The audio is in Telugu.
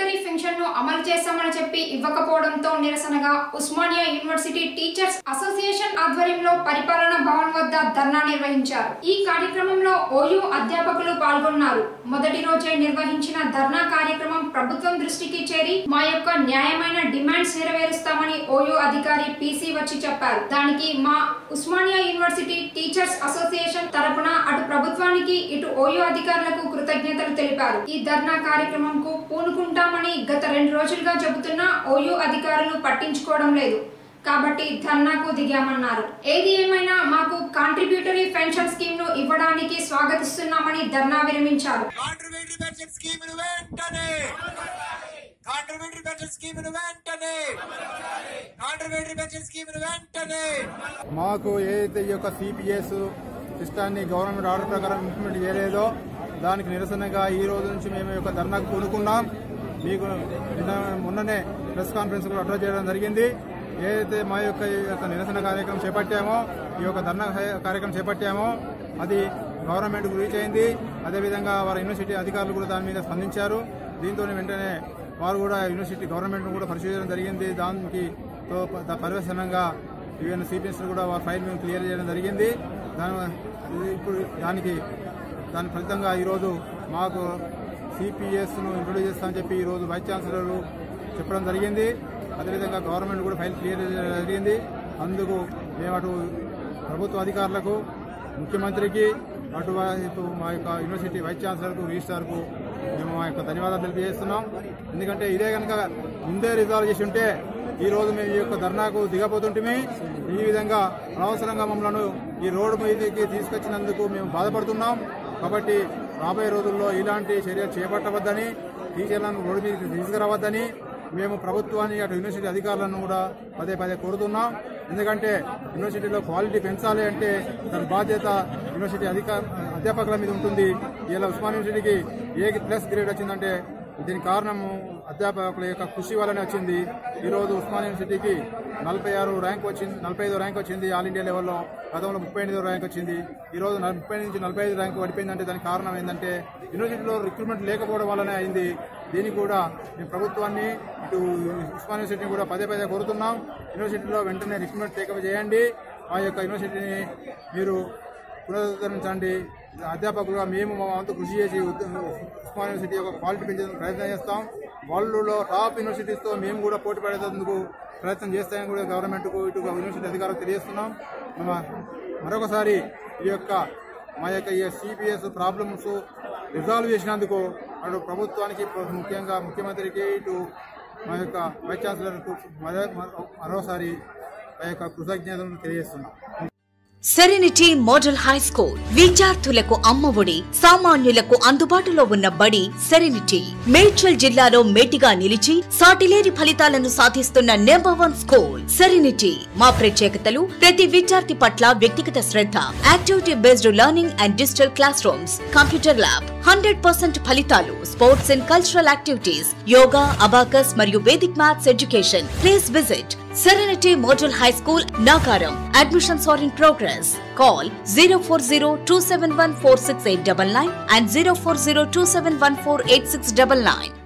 కాంట్రిబ్యూటరీ పెన్షన్ ను అమలు చేస్తామని చెప్పి ఇవ్వకపోవడంతో నిరసనగా ఉస్మానియా యూనివర్సిటీ టీచర్స్ అసోసియేషన్ ఆధ్వర్యంలో పరిపాలన భవన్ వద్ద ధర్నా నిర్వహించారు ఈ కార్యక్రమంలో ఓయూ అధ్యాపకులు పాల్గొన్నారు మొదటి రోజే నిర్వహించిన ధర్నా కార్యక్రమం ప్రభుత్వం దృష్టికి చేరి మా యొక్క న్యాయమైన డిమాండ్స్ నెరవేరుస్తామని ఓయూ అధికారి పీసీ వచ్చి చెప్పారు దానికి మా ఉస్మానియా యూనివర్సిటీ టీచర్స్ అసోసియేషన్ తరపున అటు ప్రభుత్వానికి ఇటు ఓయూ అధికారులకు కృతజ్ఞతలు తెలిపారు ఈ ధర్నా కార్యక్రమంకు పూనుకుంటామని గత రెండు రోజులుగా చెబుతున్నా ఓయూ అధికారులు పట్టించుకోవడం లేదు కాబట్టి ధర్నాకు దిగామన్నారు ఏది ఏమైనా మాకు కాంట్రిబ్యూటరీ పెన్షన్ స్కీమ్ ను ఇవ్వడానికి స్వాగతిస్తున్నామని ధర్నా విరమించారు కాంట్రిబ్యూటరీ పెన్షన్ స్కీమ్ ను వెంటనే కాంట్రిబ్యూటరీ పెన్షన్ స్కీమ్ ను వెంటనే కాంట్రిబ్యూటరీ పెన్షన్ స్కీమ్ ను వెంటనే మాకు ఏదైతే ఈ యొక్క సిపిఎస్ సిస్టాన్ని గవర్నమెంట్ ఆర్డర్ ప్రకారం ఇంప్లిమెంట్ చేయలేదో దానికి నిరసనగా ఈ రోజు నుంచి మేము ఈ యొక్క ధర్నాకు పూనుకున్నాం మీకు నిన్న మొన్ననే ప్రెస్ కాన్ఫరెన్స్ కూడా అడ్రస్ చేయడం జరిగింది ఏదైతే మా యొక్క ఈ యొక్క నిరసన కార్యక్రమం చేపట్టామో ఈ యొక్క ధర్నా కార్యక్రమం చేపట్టామో అది గవర్నమెంట్కు రీచ్ అయింది అదేవిధంగా వారి యూనివర్సిటీ అధికారులు కూడా దాని మీద స్పందించారు దీంతో వెంటనే వారు కూడా యూనివర్సిటీ గవర్నమెంట్ కూడా పరిశీలించడం జరిగింది దానికి తో ప- పర్యవసనంగా ఈవెన్ సిపిఎస్ కూడా వారి ఫైల్ మేము క్లియర్ చేయడం జరిగింది దాని ఇది ఇప్పుడు దానికి దాని ఫలితంగా ఈరోజు మాకు సిపిఎస్ను ఇంట్రొడ్యూస్ చేస్తామని చెప్పి ఈరోజు వైస్ ఛాన్సలర్ చెప్పడం జరిగింది అదేవిధంగా గవర్నమెంట్ కూడా ఫైల్ క్లియర్ చేయడం జరిగింది అందుకు మేము అటు ప్రభుత్వ అధికారులకు ముఖ్యమంత్రికి అటువైపు మా యొక్క యూనివర్సిటీ వైస్ ఛాన్సలర్కు రిజిస్ట్రార్కు మేము మా యొక్క ధన్యవాదాలు తెలియజేస్తున్నాం ఎందుకంటే ఇదే కనుక ముందే రిజాల్వ్ చేసి ఉంటే ఈ రోజు మేము ఈ యొక్క ధర్నాకు దిగబోతుంటే ఈ విధంగా అనవసరంగా మమ్మల్ని ఈ రోడ్డు మీదకి తీసుకొచ్చినందుకు మేము బాధపడుతున్నాం కాబట్టి రాబోయే రోజుల్లో ఇలాంటి చర్యలు చేపట్టవద్దని టీచర్లను రోడ్డు మీదకి తీసుకురావద్దని మేము ప్రభుత్వాన్ని అటు యూనివర్సిటీ అధికారులను కూడా పదే పదే కోరుతున్నాం ఎందుకంటే యూనివర్సిటీలో క్వాలిటీ పెంచాలి అంటే దాని బాధ్యత యూనివర్సిటీ అధికార అధ్యాపకుల మీద ఉంటుంది ఇలా ఉస్మాన్ యూనివర్సిటీకి ఏ ప్లస్ గ్రేడ్ వచ్చిందంటే దీనికి కారణము అధ్యాపకుల యొక్క కృషి వల్లనే వచ్చింది ఈరోజు ఉస్మాన్ యూనివర్సిటీకి నలభై ఆరు ర్యాంక్ వచ్చింది నలభై ఐదు ర్యాంక్ వచ్చింది ఆల్ ఇండియా లెవెల్లో గతంలో ముప్పై ఎనిమిదో ర్యాంక్ వచ్చింది ఈ రోజు నల- ముప్పై నుంచి నలభై ఐదు ర్యాంక్ పడిపోయిందంటే దానికి కారణం ఏంటంటే యూనివర్సిటీలో రిక్రూట్మెంట్ లేకపోవడం వల్లనే అయింది దీనికి కూడా మేము ప్రభుత్వాన్ని ఇటు ఉస్మాన్ యూనివర్సిటీని కూడా పదే పదే కోరుతున్నాం యూనివర్సిటీలో వెంటనే రిక్రూట్మెంట్ టేకప్ చేయండి ఆ యొక్క యూనివర్సిటీని మీరు పునరుద్ధరించండి అధ్యాపకులుగా మేము మా వంతు కృషి చేసి ఉద్- ఉస్మాన్ యూనివర్సిటీ యొక్క క్వాలిటీ పెంచేందుకు ప్రయత్నం చేస్తాం వరల్డ్లో టాప్ యూనివర్సిటీస్తో మేము కూడా పోటీ పడేందుకు ప్రయత్నం చేస్తామని కూడా గవర్నమెంట్కు ఇటు యూనివర్సిటీ అధికారులకు తెలియజేస్తున్నాం మన- మరొకసారి ఈ యొక్క మా యొక్క ఈ సిపిఎస్ ప్రాబ్లమ్స్ రిజాల్వ్ చేసినందుకు అటు ప్రభుత్వానికి ముఖ్యంగా ముఖ్యమంత్రికి ఇటు మా యొక్క వైస్ ఛాన్సలర్కు మరో- మరోసారి మా యొక్క కృతజ్ఞతలను తెలియజేస్తున్నాం సెరెనిటీ మోడల్ హై స్కూల్ విద్యార్థులకు అమ్మఒడి సామాన్యులకు అందుబాటులో ఉన్న బడి సెరెనిటీ మేడ్చల్ జిల్లాలో మేటిగా నిలిచి సాటిలేని ఫలితాలను సాధిస్తున్న నెంబర్ వన్ స్కూల్ సెరెనిటీ మా ప్రత్యేకతలు ప్రతి విద్యార్థి పట్ల వ్యక్తిగత శ్రద్ధ activity based learning and digital classrooms computer lab hundred percent ఫలితాలు sports and cultural activities yoga abacus మరియు Vedic maths education please visit Serenity Model High School, Nagaram. Admissions are in progress. Call 040 and 040 271 8699.